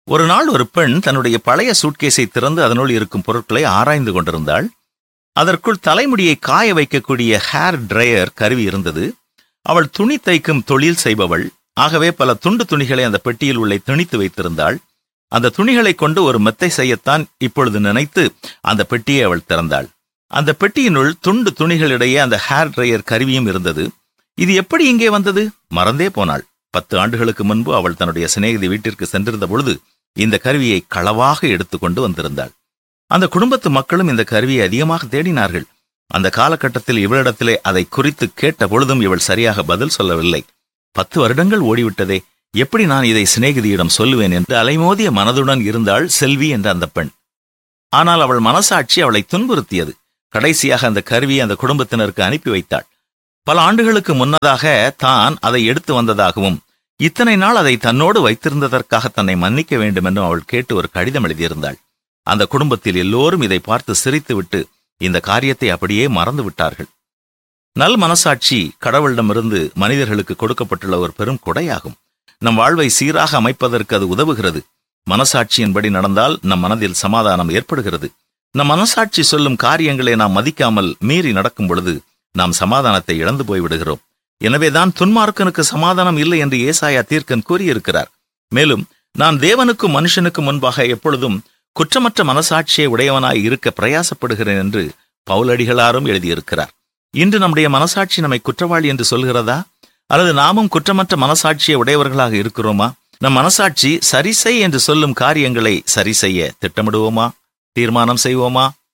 ஒரு நாள் ஒரு பெண் தன்னுடைய பழைய சூட்கேஸை திறந்து அதனுள் இருக்கும் பொருட்களை ஆராய்ந்து கொண்டிருந்தாள் அதற்குள் தலைமுடியை காய வைக்கக்கூடிய ஹேர் ட்ரையர் கருவி இருந்தது அவள் துணி தைக்கும் தொழில் செய்பவள் ஆகவே பல துண்டு துணிகளை அந்த பெட்டியில் உள்ளே திணித்து வைத்திருந்தாள் அந்த துணிகளை கொண்டு ஒரு மெத்தை செய்யத்தான் இப்பொழுது நினைத்து அந்த பெட்டியை அவள் திறந்தாள் அந்த பெட்டியினுள் துண்டு துணிகளிடையே அந்த ஹேர் ட்ரையர் கருவியும் இருந்தது இது எப்படி இங்கே வந்தது மறந்தே போனாள் பத்து ஆண்டுகளுக்கு முன்பு அவள் தன்னுடைய சிநேகிதி வீட்டிற்கு சென்றிருந்த பொழுது இந்த கருவியை களவாக எடுத்துக்கொண்டு வந்திருந்தாள் அந்த குடும்பத்து மக்களும் இந்த கருவியை அதிகமாக தேடினார்கள் அந்த காலகட்டத்தில் இவளிடத்திலே அதை குறித்து கேட்ட பொழுதும் இவள் சரியாக பதில் சொல்லவில்லை பத்து வருடங்கள் ஓடிவிட்டதே எப்படி நான் இதை சிநேகிதியிடம் சொல்லுவேன் என்று அலைமோதிய மனதுடன் இருந்தாள் செல்வி என்ற அந்த பெண் ஆனால் அவள் மனசாட்சி அவளை துன்புறுத்தியது கடைசியாக அந்த கருவியை அந்த குடும்பத்தினருக்கு அனுப்பி வைத்தாள் பல ஆண்டுகளுக்கு முன்னதாக தான் அதை எடுத்து வந்ததாகவும் இத்தனை நாள் அதை தன்னோடு வைத்திருந்ததற்காக தன்னை மன்னிக்க வேண்டும் என்றும் அவள் கேட்டு ஒரு கடிதம் எழுதியிருந்தாள் அந்த குடும்பத்தில் எல்லோரும் இதை பார்த்து சிரித்துவிட்டு இந்த காரியத்தை அப்படியே மறந்து விட்டார்கள் நல் மனசாட்சி கடவுளிடமிருந்து மனிதர்களுக்கு கொடுக்கப்பட்டுள்ள ஒரு பெரும் கொடையாகும் நம் வாழ்வை சீராக அமைப்பதற்கு அது உதவுகிறது மனசாட்சியின்படி நடந்தால் நம் மனதில் சமாதானம் ஏற்படுகிறது நம் மனசாட்சி சொல்லும் காரியங்களை நாம் மதிக்காமல் மீறி நடக்கும் பொழுது நாம் சமாதானத்தை இழந்து போய்விடுகிறோம் எனவேதான் துன்மார்க்கனுக்கு சமாதானம் இல்லை என்று ஏசாயா தீர்க்கன் கூறியிருக்கிறார் மேலும் நான் தேவனுக்கும் மனுஷனுக்கும் முன்பாக எப்பொழுதும் குற்றமற்ற மனசாட்சியை உடையவனாய் இருக்க பிரயாசப்படுகிறேன் என்று பவுலடிகளாரும் எழுதியிருக்கிறார் இன்று நம்முடைய மனசாட்சி நம்மை குற்றவாளி என்று சொல்கிறதா அல்லது நாமும் குற்றமற்ற மனசாட்சியை உடையவர்களாக இருக்கிறோமா நம் மனசாட்சி சரி செய் என்று சொல்லும் காரியங்களை சரி செய்ய திட்டமிடுவோமா தீர்மானம் செய்வோமா